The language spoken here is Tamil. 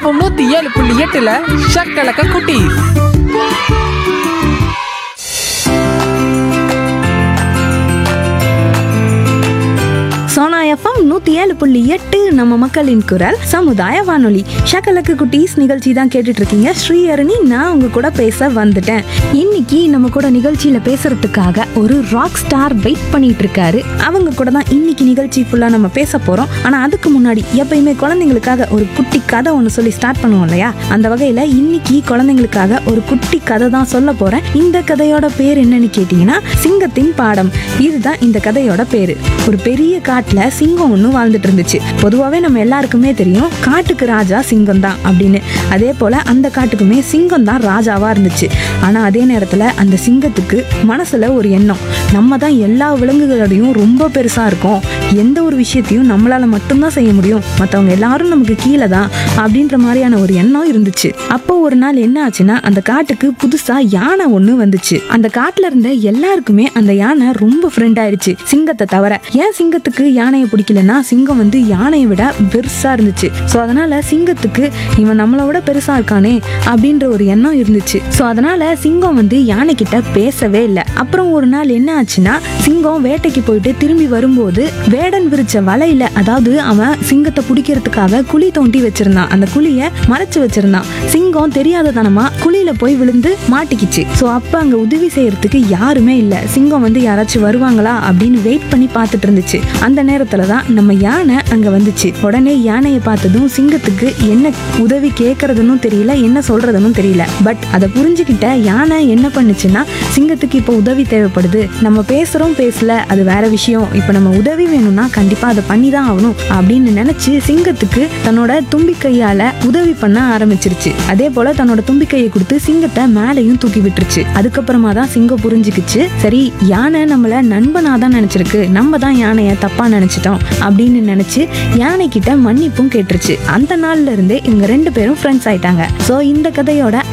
எஃப்எம் நூத்தி ஏழு புள்ளி எட்டுல ஷக்கலக்க குட்டி சோனா எஃப்எம் நூத்தி ஏழு புள்ளி எட்டு நம்ம மக்களின் குரல் சமுதாய வானொலி ஷக்கலக்கு குட்டீஸ் நிகழ்ச்சி தான் கேட்டுட்டு இருக்கீங்க ஸ்ரீஹரணி நான் உங்க கூட பேச வந்துட்டேன் இன்னைக்கு நம்ம கூட நிகழ்ச்சியில பேசுறதுக்காக ஒரு ராக் ஸ்டார் வெயிட் பண்ணிட்டு இருக்காரு அவங்க கூட தான் இன்னைக்கு நிகழ்ச்சி ஃபுல்லா நம்ம பேச போறோம் ஆனா அதுக்கு முன்னாடி எப்பயுமே குழந்தைங்களுக்காக ஒரு குட்டி கதை ஒன்று சொல்லி ஸ்டார்ட் பண்ணுவோம் இல்லையா அந்த வகையில இன்னைக்கு குழந்தைங்களுக்காக ஒரு குட்டி கதை தான் சொல்ல போறேன் இந்த கதையோட பேர் என்னன்னு கேட்டீங்கன்னா சிங்கத்தின் பாடம் இதுதான் இந்த கதையோட பேரு ஒரு பெரிய காட்டுல சிங்கம் ஒன்று வாழ்ந்துட்டு இருந்துச்சு பொதுவாகவே நம்ம எல்லாருக்குமே தெரியும் காட்டுக்கு ராஜா சிங்கம் தான் அப்படின்னு அதே போல அந்த காட்டுக்குமே சிங்கம் தான் ராஜாவா இருந்துச்சு ஆனா அதே நேரத்துல அந்த சிங்கத்துக்கு மனசுல ஒரு எண்ணம் நம்ம தான் எல்லா விலங்குகளோடையும் ரொம்ப பெருசா இருக்கோம் எந்த ஒரு விஷயத்தையும் நம்மளால மட்டும்தான் செய்ய முடியும் மற்றவங்க எல்லாரும் நமக்கு கீழே தான் அப்படின்ற மாதிரியான ஒரு எண்ணம் இருந்துச்சு அப்போ ஒரு நாள் என்ன ஆச்சுன்னா அந்த காட்டுக்கு புதுசா யானை ஒண்ணு வந்துச்சு அந்த காட்டுல இருந்த எல்லாருக்குமே அந்த யானை ரொம்ப ஃப்ரெண்ட் ஆயிடுச்சு சிங்கத்தை தவிர ஏன் சிங்கத்துக்கு யானையை பிடிக்கலன்னா சிங்கம் வந்து யானையை விட பெருசா இருந்துச்சு ஸோ அதனால சிங்கத்துக்கு இவன் நம்மளை விட பெருசா இருக்கானே அப்படின்ற ஒரு எண்ணம் இருந்துச்சு ஸோ அதனால சிங்கம் வந்து யானை கிட்ட பேசவே இல்லை அப்புறம் ஒரு நாள் என்ன ஆச்சுன்னா சிங்கம் வேட்டைக்கு போயிட்டு திரும்பி வரும்போது வேடன் விரிச்ச வலையில அதாவது அவன் சிங்கத்தை பிடிக்கிறதுக்காக குழி தோண்டி வச்சிருந்தான் அந்த குழிய மறைச்சு வச்சிருந்தான் சிங்கம் தெரியாததனமா குழியில போய் விழுந்து மாட்டிக்கிச்சு ஸோ அப்ப அங்க உதவி செய்யறதுக்கு யாருமே இல்ல சிங்கம் வந்து யாராச்சும் வருவாங்களா அப்படின்னு வெயிட் பண்ணி பார்த்துட்டு இருந்துச்சு அந்த நேரத்துல தான் நம்ம யானை அங்க வந்துச்சு உடனே யானையை பார்த்ததும் சிங்கத்துக்கு என்ன உதவி கேட்கறதுன்னு தெரியல என்ன சொல்றதுன்னு தெரியல பட் அதை புரிஞ்சுக்கிட்ட யானை என்ன பண்ணுச்சுன்னா சிங்கத்துக்கு இப்போ உதவி தேவைப்படுது நம்ம பேசுறோம் பேசல அது வேற விஷயம் இப்போ நம்ம உதவி வேணும்னா கண்டிப்பா அதை பண்ணி தான் ஆகணும் அப்படின்னு நினைச்சு சிங்கத்துக்கு தன்னோட தும்பிக்கையால உதவி பண்ண ஆரம்பிச்சிருச்சு அதே போல தன்னோட தும்பிக்கையை கொடுத்து சிங்கத்தை மேலையும் தூக்கி விட்டுருச்சு அதுக்கப்புறமா தான் சிங்கம் புரிஞ்சுக்கிச்சு சரி யானை நம்மள நண்பனா தான் நினைச்சிருக்கு நம்ம தான் யானையை தப்பா நினைச்சிட்டோம் அப்படின்னு நினைச்சு யானை கிட்ட மன்னிப்பும் கேட்டுருச்சு அந்த நாள்ல இருந்தே இவங்க ரெண்டு பேரும் ஃப்ரெண்ட்ஸ் ஆயிட்டாங்க ஸோ இந்த கதையோட